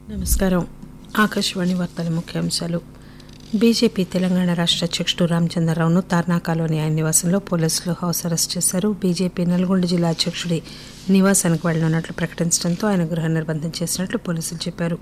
నమస్కారం ఆకాశవాణి వార్తల ముఖ్యాంశాలు బీజేపీ తెలంగాణ రాష్ట్ర అధ్యక్షుడు రామచంద్రరావును తార్నాకాలోని ఆయన నివాసంలో పోలీసులు హౌస్ అరెస్ట్ చేశారు బీజేపీ నల్గొండ జిల్లా అధ్యక్షుడి నివాసానికి వెళ్లనున్నట్లు ప్రకటించడంతో ఆయన గృహ నిర్బంధం చేసినట్లు పోలీసులు చెప్పారు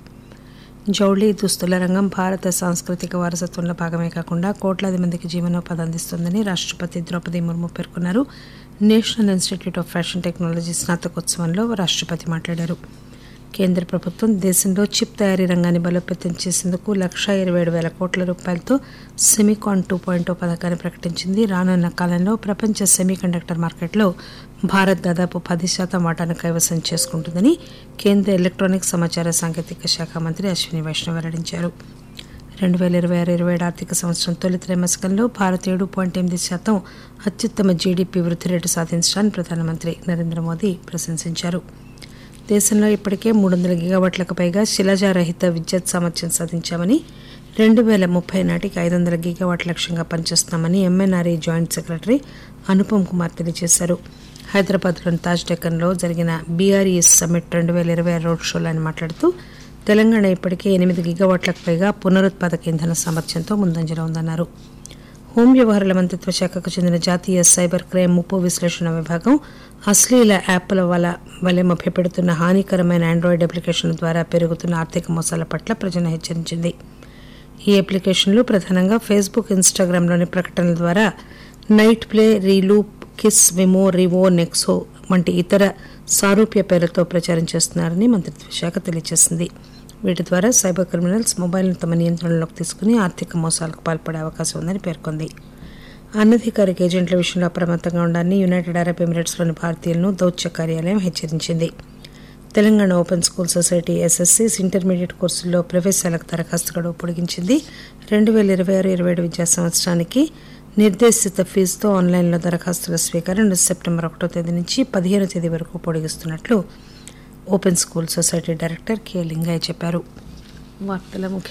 జౌళి దుస్తుల రంగం భారత సాంస్కృతిక వారసత్వంలో భాగమే కాకుండా కోట్లాది మందికి జీవనోపాధి అందిస్తోందని రాష్ట్రపతి ద్రౌపది ముర్ము పేర్కొన్నారు national institute of fashion technology స్నాతకోత్సవంలో రాష్ట్రపతి మాట్లాడారు కేంద్ర ప్రభుత్వం దేశంలో చిప్ తయారీ రంగాన్ని బలోపేతం చేసేందుకు లక్షా ఇరవై ఏడు వేల కోట్ల రూపాయలతో సెమికాన్ టూ పాయింట్ పథకాన్ని ప్రకటించింది రానున్న కాలంలో ప్రపంచ సెమీకండక్టర్ మార్కెట్లో భారత్ దాదాపు పది శాతం వాటాను కైవసం చేసుకుంటుందని కేంద్ర ఎలక్ట్రానిక్ సమాచార సాంకేతిక శాఖ మంత్రి అశ్విని వైష్ణవ్ వెల్లడించారు రెండు వేల ఇరవై ఆరు ఇరవై ఏడు ఆర్థిక సంవత్సరం తొలి త్రైమాసికంలో భారత్ ఏడు పాయింట్ ఎనిమిది శాతం అత్యుత్తమ జీడీపీ వృద్ధి రేటు సాధించడాన్ని ప్రధానమంత్రి నరేంద్ర మోదీ ప్రశంసించారు దేశంలో ఇప్పటికే మూడు వందల గిగావాట్లకు పైగా శిలాజారహిత విద్యుత్ సామర్థ్యం సాధించామని రెండు వేల ముప్పై నాటికి ఐదు వందల గిగావాట్ లక్ష్యంగా పనిచేస్తున్నామని MNRE joint secretary Anupam Kumar తెలియజేశారు హైదరాబాద్లోని తాజ్ డెక్కన్లో జరిగిన బీఆర్ఈఎస్ సమ్మిట్ రెండు వేల ఇరవై ఆరు రోడ్ షోలో ఆయన మాట్లాడుతూ తెలంగాణ ఇప్పటికే ఎనిమిది గిగావాట్లకు పైగా పునరుత్పాదక ఇంధన సామర్థ్యంతో ముందంజలో ఉందన్నారు హోం వ్యవహారాల మంత్రిత్వ శాఖకు చెందిన జాతీయ సైబర్ క్రైమ్ ముప్పు విశ్లేషణ విభాగం అశ్లీల యాప్ల వల్ల వలె మభ్యపెడుతున్న హానికరమైన ఆండ్రాయిడ్ అప్లికేషన్ల ద్వారా పెరుగుతున్న ఆర్థిక మోసాల పట్ల ప్రజలను హెచ్చరించింది ఈ అప్లికేషన్లు ప్రధానంగా ఫేస్బుక్ ఇన్స్టాగ్రామ్లోని ప్రకటనల ద్వారా నైట్ ప్లే రీలూప్ కిస్ విమో రివో నెక్సో వంటి ఇతర సారూప్య పేర్లతో ప్రచారం చేస్తున్నారని మంత్రిత్వ శాఖ తెలియజేసింది వీటి ద్వారా సైబర్ క్రిమినల్స్ మొబైల్ను తమ నియంత్రణలోకి తీసుకుని ఆర్థిక మోసాలకు పాల్పడే అవకాశం ఉందని పేర్కొంది అనధికారిక ఏజెంట్ల విషయంలో అప్రమత్తంగా ఉండాలని యునైటెడ్ అరబ్ ఎమిరేట్స్లోని భారతీయులను దౌత్య కార్యాలయం హెచ్చరించింది తెలంగాణ ఓపెన్ స్కూల్ సొసైటీ ఎస్ఎస్సీస్ ఇంటర్మీడియట్ కోర్సుల్లో ప్రవేశాలకు దరఖాస్తు గడువు పొడిగించింది రెండు వేల ఇరవై ఆరు ఇరవై ఏడు విద్యా సంవత్సరానికి నిర్దేశిత ఫీజుతో ఆన్లైన్లో దరఖాస్తుల స్వీకారం సెప్టెంబర్ ఒకటో తేదీ నుంచి పదిహేనో తేదీ వరకు పొడిగిస్తున్నట్లు open school society director K Lingaiah చెప్పారు వార్తల ముఖ్య